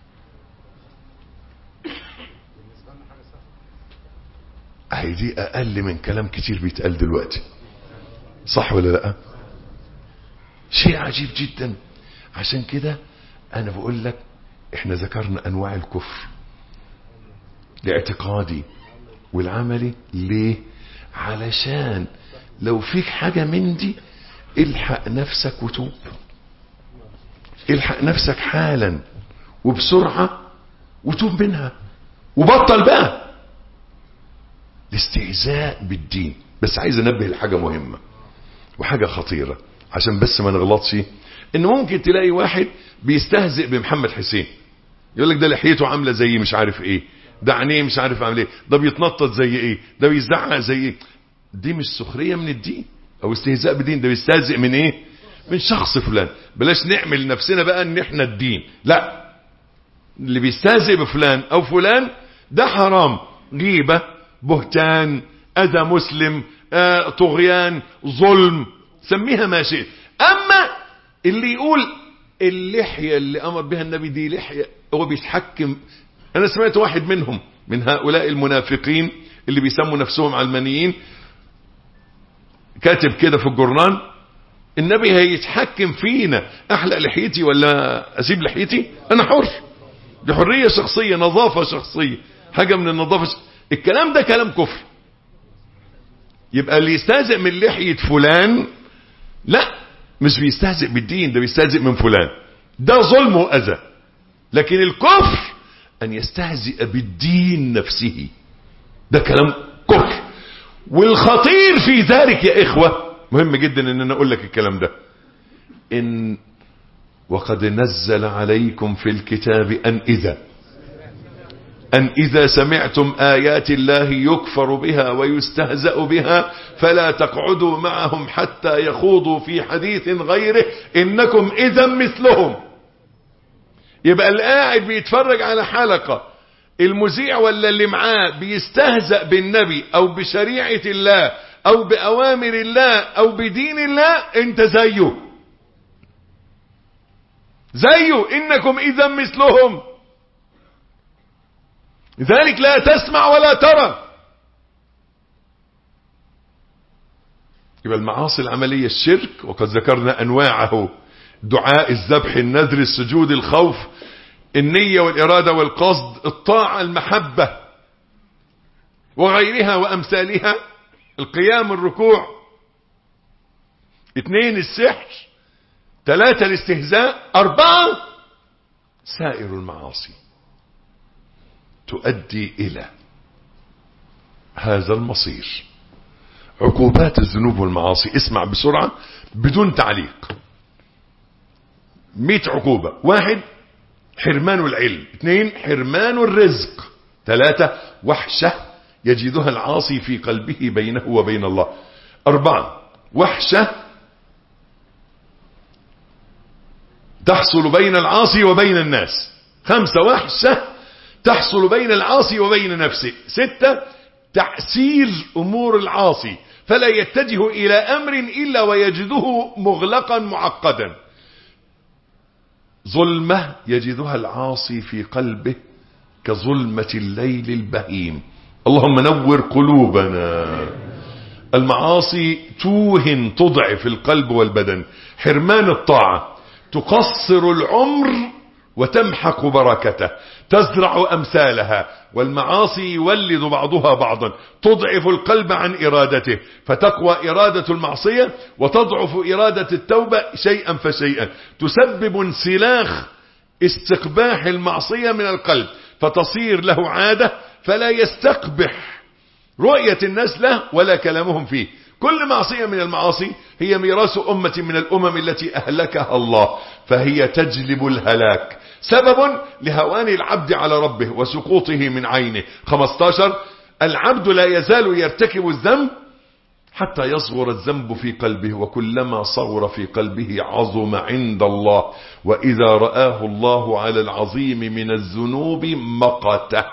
A: هي دي اقل من كلام كتير بيتقال دلوقتي صح ولا لا شيء عجيب جدا عشان كده انا بقول لك احنا ذكرنا انواع الكفر الاعتقادي والعملي ليه علشان لو فيك حاجة من دي الحق نفسك وتوب الحق نفسك حالا وبسرعة وتوب منها وبطل بقى الاستهزاء بالدين بس عايز انبه لحاجة مهمة وحاجة خطيرة عشان بس ما نغلطش ان ممكن تلاقي واحد بيستهزئ بمحمد حسين يقول لك ده لحيته عاملة زي مش عارف ايه ده عينيه مش عارف عامل ايه ده بيتنطط زي ايه ده بيزعق زي ايه دي مش سخرية من الدين او استهزاء بدين ده بيستهزئ من ايه من شخص فلان بلاش نعمل نفسنا بقى ان احنا الدين لا اللي بيستهزئ بفلان او فلان ده حرام غيبة بهتان اذى مسلم آه، طغيان ظلم سميها ما شئت اما اللي يقول اللحية اللي امر بها النبي دي لحية هو بيتحكم انا سمعت واحد منهم من هؤلاء المنافقين اللي بيسموا نفسهم علمانيين كاتب كده في الجورنال النبي هيتحكم فينا احلق لحيتي ولا اسيب لحيتي انا حر دي حرية شخصية نظافة شخصية حاجة من النظافة ش... الكلام ده كلام كفر يبقى اللي يستهزئ من لحية فلان لا مش بيستهزئ بالدين ده بيستهزئ من فلان ده ظلم وأذى لكن الكفر أن يستهزئ بالدين نفسه ده كلام كفر والخطير في ذلك يا إخوة مهم جدا أن أنا أقول لك الكلام ده إن وقد نزل عليكم في الكتاب أن إذا أن إذا سمعتم آيات الله يكفر بها ويستهزأ بها فلا تقعدوا معهم حتى يخوضوا في حديث غيره إنكم إذا مثلهم يبقى اللي قاعد بيتفرج على حلقة المذيع ولا اللي معاه بيستهزأ بالنبي أو بشريعة الله أو بأوامر الله أو بدين الله أنت زيه زيه إنكم إذا مثلهم لذلك لا تسمع ولا ترى يبقى المعاصي العملية الشرك وقد ذكرنا أنواعه دعاء الذبح النذر السجود الخوف النية والإرادة والقصد الطاعة المحبة وغيرها وأمثالها القيام الركوع اثنين السحر ثلاثة الاستهزاء أربعة سائر المعاصي تؤدي إلى هذا المصير عقوبات الذنوب والمعاصي اسمع بسرعة بدون تعليق مئة عقوبة واحد حرمان العلم اثنين حرمان الرزق ثلاثة وحشة يجدها العاصي في قلبه بينه وبين الله أربعة وحشة تحصل بين العاصي وبين الناس خمسة وحشة تحصل بين العاصي وبين نفسه ستة تعسير أمور العاصي فلا يتجه إلى أمر إلا ويجده مغلقا معقدا ظلمة يجدها العاصي في قلبه كظلمة الليل البهيم اللهم نور قلوبنا المعاصي توهن تضعف القلب والبدن حرمان الطاعة تقصر العمر وتمحق بركته تزرع أمثالها والمعاصي يولد بعضها بعضا تضعف القلب عن إرادته فتقوى إرادة المعصية وتضعف إرادة التوبة شيئا فشيئا تسبب انسلاخ استقباح المعصية من القلب فتصير له عادة فلا يستقبح رؤية الناس له ولا كلامهم فيه كل معصية من المعاصي هي ميراث أمة من الأمم التي أهلكها الله فهي تجلب الهلاك سبب لهوان العبد على ربه وسقوطه من عينه 15 العبد لا يزال يرتكب الذنب حتى يصغر الذنب في قلبه وكلما صغر في قلبه عظم عند الله وإذا رآه الله على العظيم من الذنوب مقته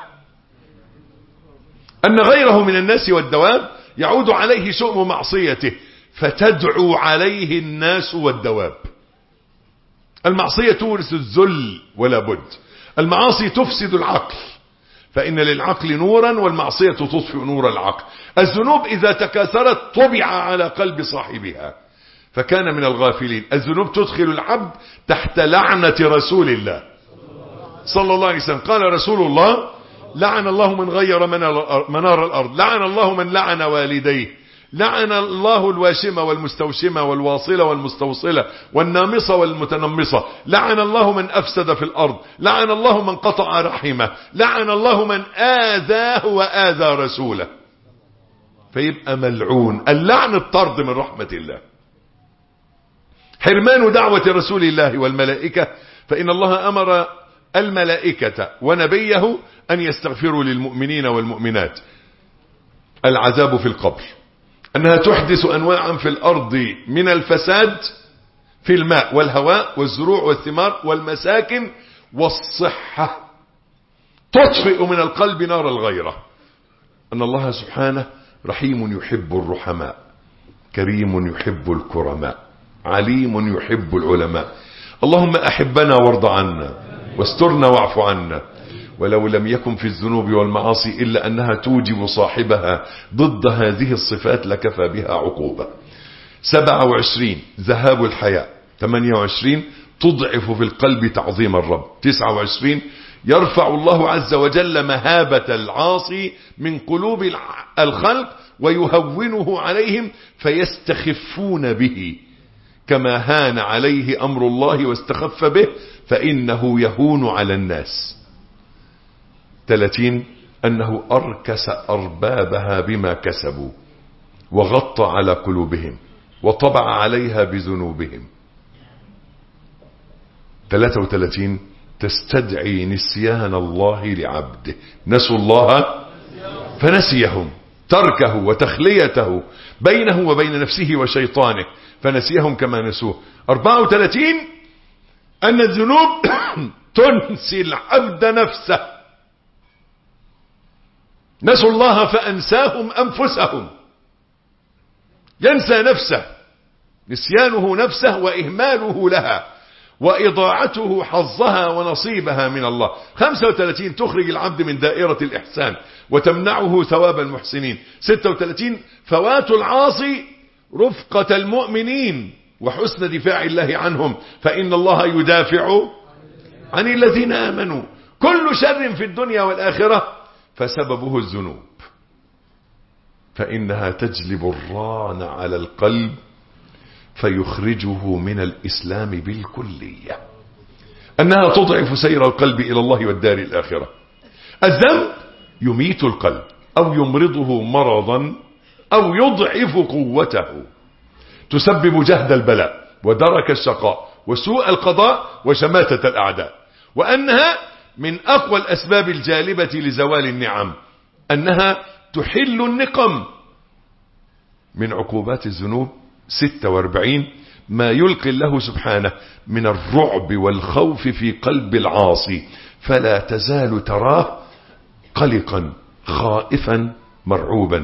A: أن غيره من الناس والدواب يعود عليه شؤم معصيته فتدعو عليه الناس والدواب المعصية تورث الذل ولا بد المعاصي تفسد العقل فإن للعقل نورا والمعصية تطفئ نور العقل الذنوب إذا تكاثرت طبع على قلب صاحبها فكان من الغافلين الذنوب تدخل العبد تحت لعنة رسول الله صلى الله عليه وسلم قال رسول الله لعن الله من غير منار الأرض لعن الله من لعن والديه لعن الله الواشمة والمستوشمة والواصلة والمستوصلة والنامصة والمتنمصة لعن الله من أفسد في الأرض لعن الله من قطع رحمه لعن الله من آذاه وآذى رسوله فيبقى ملعون اللعن الطرد من رحمة الله حرمان دعوة رسول الله والملائكة فإن الله أمر الملائكة ونبيه أن يستغفروا للمؤمنين والمؤمنات العذاب في القبر أنها تحدث أنواعا في الأرض من الفساد في الماء والهواء والزروع والثمار والمساكن والصحة تطفئ من القلب نار الغيرة أن الله سبحانه رحيم يحب الرحماء كريم يحب الكرماء عليم يحب العلماء اللهم أحبنا وارض عنا واسترنا واعف عنا ولو لم يكن في الذنوب والمعاصي إلا أنها توجب صاحبها ضد هذه الصفات لكفى بها عقوبة 27 ذهاب الحياء 28 تضعف في القلب تعظيم الرب 29 يرفع الله عز وجل مهابة العاصي من قلوب الخلق ويهونه عليهم فيستخفون به كما هان عليه أمر الله واستخف به فإنه يهون على الناس 30 أنه أركس أربابها بما كسبوا وغطى على قلوبهم وطبع عليها بذنوبهم 33 تستدعي نسيان الله لعبده نسوا الله فنسيهم تركه وتخليته بينه وبين نفسه وشيطانه فنسيهم كما نسوه 34 أن الذنوب تنسي العبد نفسه نسوا الله فأنساهم أنفسهم ينسى نفسه نسيانه نفسه وإهماله لها وإضاعته حظها ونصيبها من الله 35 تخرج العبد من دائرة الإحسان وتمنعه ثواب المحسنين 36 فوات العاصي رفقة المؤمنين وحسن دفاع الله عنهم فإن الله يدافع عن الذين آمنوا كل شر في الدنيا والآخرة فسببه الذنوب فإنها تجلب الران على القلب فيخرجه من الإسلام بالكلية أنها تضعف سير القلب إلى الله والدار الآخرة الذنب يميت القلب أو يمرضه مرضا أو يضعف قوته تسبب جهد البلاء ودرك الشقاء وسوء القضاء وشماتة الأعداء وأنها من أقوى الأسباب الجالبة لزوال النعم أنها تحل النقم من عقوبات الذنوب 46 ما يلقي الله سبحانه من الرعب والخوف في قلب العاصي فلا تزال تراه قلقا خائفا مرعوبا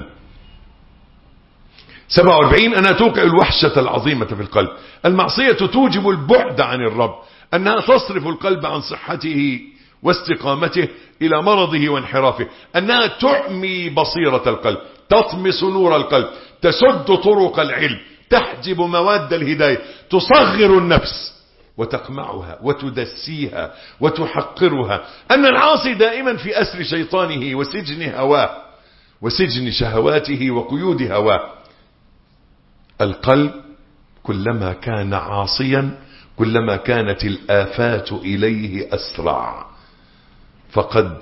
A: 47 أنها توقع الوحشة العظيمة في القلب المعصية توجب البعد عن الرب أنها تصرف القلب عن صحته واستقامته إلى مرضه وانحرافه أنها تعمي بصيرة القلب تطمس نور القلب تسد طرق العلم تحجب مواد الهداية تصغر النفس وتقمعها وتدسيها وتحقرها أن العاصي دائما في أسر شيطانه وسجن هواه وسجن شهواته وقيود هواه القلب كلما كان عاصيا كلما كانت الآفات إليه أسرع فقد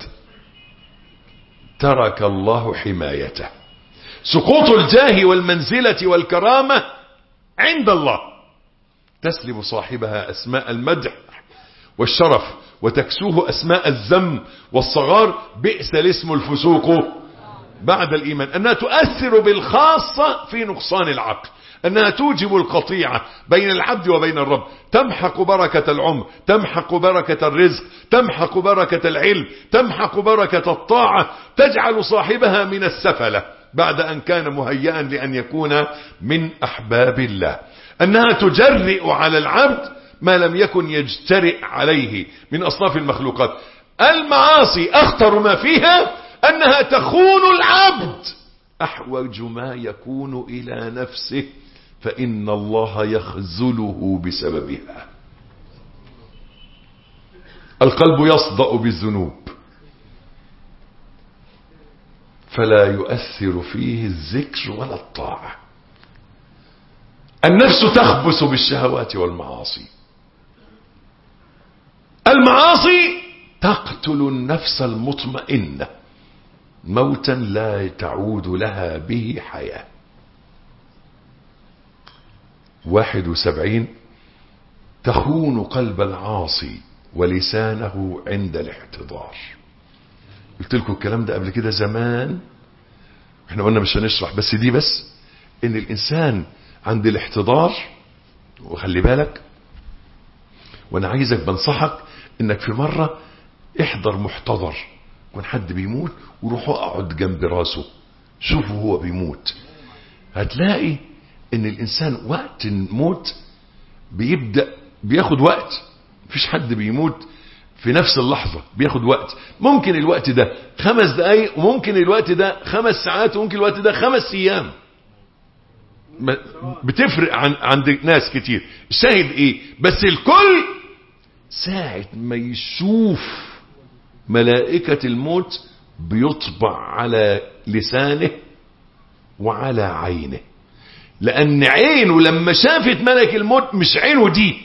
A: ترك الله حمايته سقوط الجاه والمنزلة والكرامة عند الله تسلب صاحبها أسماء المدح والشرف وتكسوه أسماء الذم والصغار بئس الاسم الفسوق بعد الإيمان أنها تؤثر بالخاصة في نقصان العقل أنها توجب القطيعة بين العبد وبين الرب تمحق بركة العمر تمحق بركة الرزق تمحق بركة العلم تمحق بركة الطاعة تجعل صاحبها من السفلة بعد أن كان مهيئا لأن يكون من أحباب الله أنها تجرئ على العبد ما لم يكن يجترئ عليه من أصناف المخلوقات المعاصي أخطر ما فيها أنها تخون العبد أحوج ما يكون إلى نفسه فإن الله يخزله بسببها القلب يصدأ بالذنوب فلا يؤثر فيه الذكر ولا الطاعة النفس تخبث بالشهوات والمعاصي المعاصي تقتل النفس المطمئنة موتا لا تعود لها به حياة واحد وسبعين تخون قلب العاصي ولسانه عند الاحتضار قلت لكم الكلام ده قبل كده زمان احنا قلنا مش هنشرح بس دي بس ان الانسان عند الاحتضار وخلي بالك وانا عايزك بنصحك انك في مرة احضر محتضر يكون حد بيموت وروح اقعد جنب راسه شوفه هو بيموت هتلاقي ان الانسان وقت الموت بيبدأ بياخد وقت مفيش حد بيموت في نفس اللحظة بياخد وقت ممكن الوقت ده خمس دقايق وممكن الوقت ده خمس ساعات وممكن الوقت ده خمس ايام بتفرق عن عند ناس كتير الشاهد ايه بس الكل ساعة ما يشوف ملائكة الموت بيطبع على لسانه وعلى عينه لأن عينه لما شافت ملك الموت مش عينه دي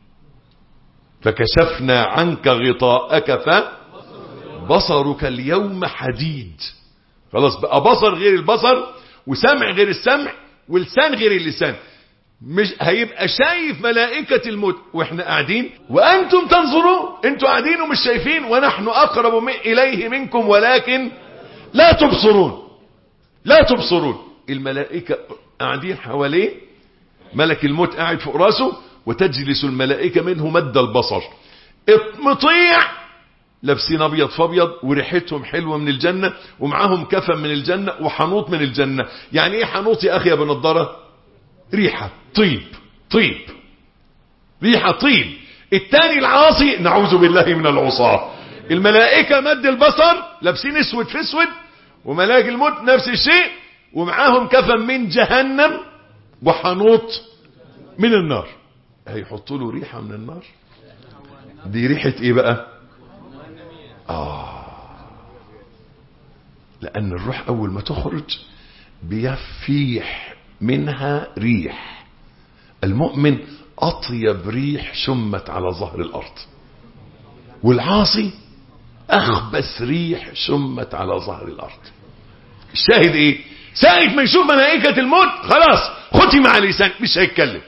A: فكشفنا عنك غطاءك فبصرك اليوم حديد خلاص بقى بصر غير البصر وسمع غير السمع ولسان غير اللسان مش هيبقى شايف ملائكة الموت واحنا قاعدين وانتم تنظرون انتم قاعدين ومش شايفين ونحن اقرب من اليه منكم ولكن لا تبصرون لا تبصرون الملائكة قاعدين حواليه ملك الموت قاعد فوق راسه وتجلس الملائكة منه مد البصر مطيع لابسين ابيض فابيض وريحتهم حلوه من الجنه ومعاهم كفن من الجنه وحنوط من الجنه يعني ايه حنوط يا اخي يا بنضاره ريحه طيب طيب ريحه طيب التاني العاصي نعوذ بالله من العصاه الملائكه مد البصر لابسين اسود في اسود وملاك الموت نفس الشيء ومعاهم كفن من جهنم وحنوط من النار هيحطوا له ريحه من النار دي ريحه ايه بقى آه لأن الروح أول ما تخرج بيفيح منها ريح المؤمن أطيب ريح شمت على ظهر الأرض والعاصي أخبث ريح شمت على ظهر الأرض الشاهد إيه ساعة ما يشوف ملائكة الموت خلاص ختم على لسان مش هيتكلم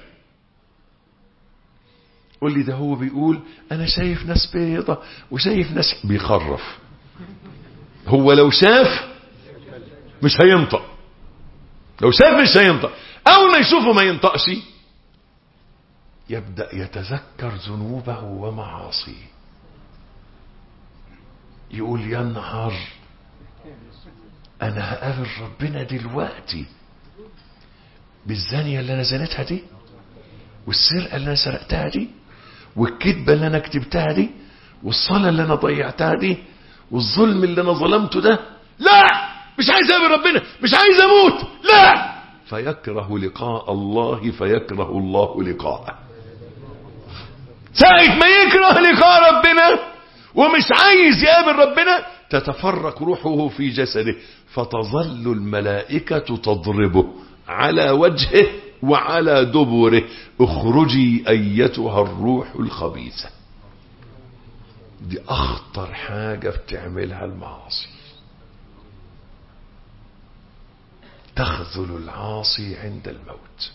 A: قول لي ده هو بيقول انا شايف ناس بيضة وشايف ناس بيخرف هو لو شاف مش هينطق لو شاف مش هينطق اول ما يشوفه ما ينطقش يبدأ يتذكر ذنوبه ومعاصيه يقول يا نهار انا هقابل ربنا دلوقتي بالزانية اللي انا زنتها دي والسرقة اللي انا سرقتها دي والكذبة اللي انا كتبتها دي والصلاة اللي انا ضيعتها دي والظلم اللي انا ظلمته ده لا مش عايز اقابل ربنا مش عايز اموت لا فيكره لقاء الله فيكره الله لقاءه ساعة ما يكره لقاء ربنا ومش عايز يقابل ربنا تتفرق روحه في جسده فتظل الملائكة تضربه على وجهه وعلى دبره اخرجي ايتها الروح الخبيثة دي اخطر حاجة بتعملها المعاصي تخذل العاصي عند الموت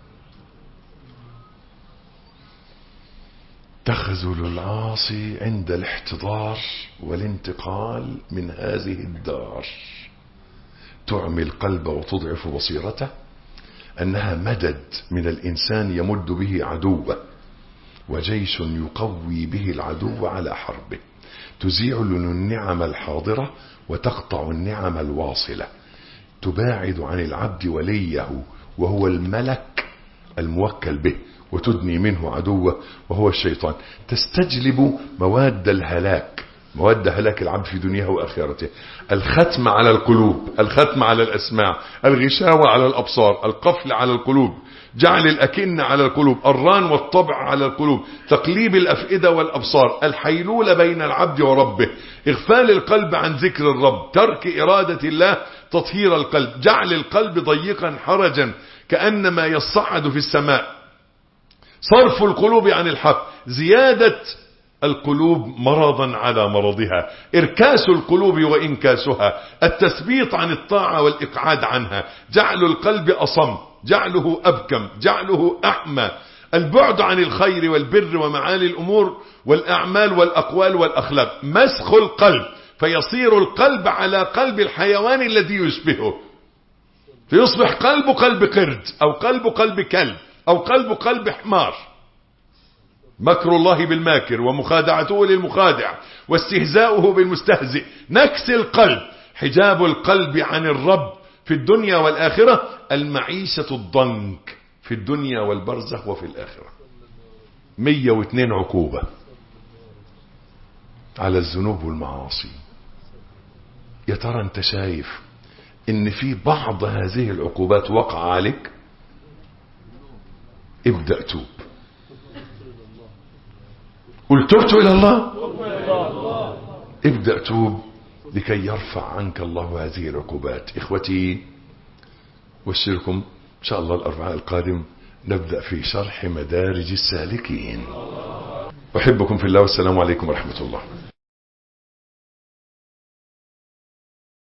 A: تخذل العاصي عند الاحتضار والانتقال من هذه الدار تعمي القلب وتضعف بصيرته أنها مدد من الإنسان يمد به عدوه وجيش يقوي به العدو على حربه تزيع له النعم الحاضرة وتقطع النعم الواصلة تباعد عن العبد وليه وهو الملك الموكل به وتدني منه عدوه وهو الشيطان تستجلب مواد الهلاك مودة هلاك العبد في دنياه وآخرته الختم على القلوب الختم على الأسماع الغشاوة على الأبصار القفل على القلوب جعل الأكن على القلوب الران والطبع على القلوب تقليب الأفئدة والأبصار الحيلولة بين العبد وربه إغفال القلب عن ذكر الرب ترك إرادة الله تطهير القلب جعل القلب ضيقا حرجا كأنما يصعد في السماء صرف القلوب عن الحق زيادة القلوب مرضا على مرضها اركاس القلوب وانكاسها التثبيط عن الطاعة والاقعاد عنها جعل القلب اصم جعله ابكم جعله احمى البعد عن الخير والبر ومعالي الامور والاعمال والاقوال والاخلاق مسخ القلب فيصير القلب على قلب الحيوان الذي يشبهه فيصبح قلب قلب قرد او قلب قلب كلب او قلب قلب حمار مكر الله بالماكر ومخادعته للمخادع واستهزاؤه بالمستهزئ نكس القلب حجاب القلب عن الرب في الدنيا والآخرة المعيشة الضنك في الدنيا والبرزخ وفي الآخرة 102 عقوبة على الذنوب والمعاصي يا ترى انت شايف ان في بعض هذه العقوبات وقع عليك ابدأ توب قل تبت إلى الله ابدأ توب لكي يرفع عنك الله هذه العقوبات إخوتي وشركم إن شاء الله الأربعاء القادم نبدأ في شرح مدارج السالكين أحبكم في الله والسلام عليكم ورحمة الله